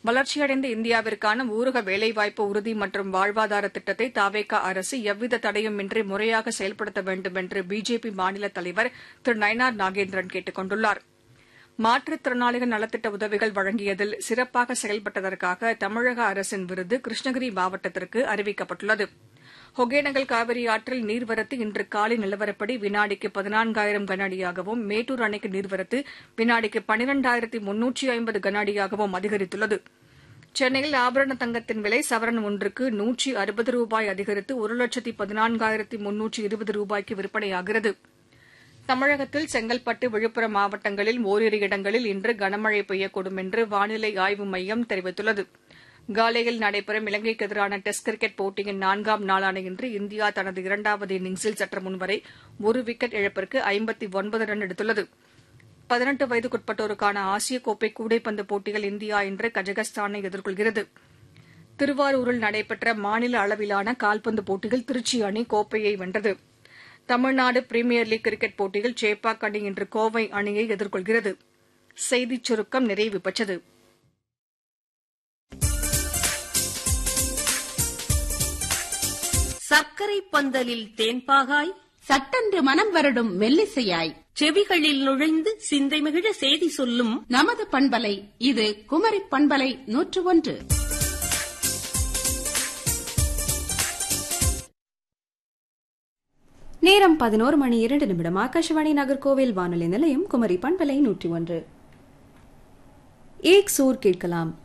வளர்ச்சியடைந்த இந்தியாவிற்கான ஊரக வேலைவாய்ப்பு உறுதி மற்றும் வாழ்வாதார திட்டத்தை தாவேகா அரசு எவ்வித தடையுமின்றி முறையாக செயல்படுத்த வேண்டும் என்று பிஜேபி மாநில தலைவர் திரு நயனார் நாகேந்திரன் கேட்டுக் கொண்டுள்ளார் மாற்றுத்திறனாளிகள் நலத்திட்ட உதவிகள் வழங்கியதில் சிறப்பாக செயல்பட்டதற்காக தமிழக அரசின் விருது கிருஷ்ணகிரி மாவட்டத்திற்கு அறிவிக்கப்பட்டுள்ளது ஒகேனக்கல் காவிரி ஆற்றில் நீர்வரத்து இன்று காலை நிலவரப்படி வினாடிக்கு பதினான்காயிரம் கன அடியாகவும் மேட்டூர் அணைக்கு நீர்வரத்து வினாடிக்கு பனிரெண்டாயிரத்தி முன்னூற்றி ஐம்பது கன அடியாகவும் அதிகரித்துள்ளது சென்னையில் ஆபரண தங்கத்தின் விலை சவரன் ஒன்றுக்கு நூற்றி அறுபது ரூபாய் அதிகரித்து ஒரு லட்சத்தி பதினான்காயிரத்தி முன்னூற்றி இருபது ரூபாய்க்கு விற்பனையாகிறது தமிழகத்தில் செங்கல்பட்டு விழுப்புரம் மாவட்டங்களில் ஓரிரு இடங்களில் இன்று கனமழை பெய்யக்கூடும் என்று வானிலை ஆய்வு மையம் தெரிவித்துள்ளது காலையில் நடைபெறும் இலங்கைக்கு எதிரான டெஸ்ட் கிரிக்கெட் போட்டியின் நான்காம் நாளான இன்று இந்தியா தனது இரண்டாவது இன்னிங்ஸில் சற்று முன்வரை ஒரு விக்கெட் இழப்பிற்கு ஐம்பத்தி ஒன்பது ரன் எடுத்துள்ளது பதினெட்டு வயதுக்குட்பட்டோருக்கான ஆசிய கோப்பை கூடைப்பந்து போட்டியில் இந்தியா இன்று கஜகஸ்தானை எதிர்கொள்கிறது திருவாரூரில் நடைபெற்ற மாநில அளவிலான கால்பந்து போட்டியில் திருச்சி அணி கோப்பையை வென்றது தமிழ்நாடு பிரீமியர் லீக் கிரிக்கெட் போட்டியில் சேப்பாக் அணி இன்று கோவை அணியை எதிர்கொள்கிறது செய்திச் சுருக்கம் நிறைவு பெற்றது சர்க்கரை பந்தலில் தேன்பாகாய் சட்டென்று மனம் வருடும் மெல்லிசையாய் செவிகளில் நுழைந்து சிந்தை மகிழ செய்தி சொல்லும் நமது பண்பலை இது குமரி பண்பலை நூற்று ஒன்று நேரம் பதினோரு மணி இரண்டு நிமிடம் ஆகாஷவாணி நகர்கோவில் வானொலி நிலையம் குமரி பண்பலை நூற்றி ஒன்று ஏக் சூர் கேட்கலாம்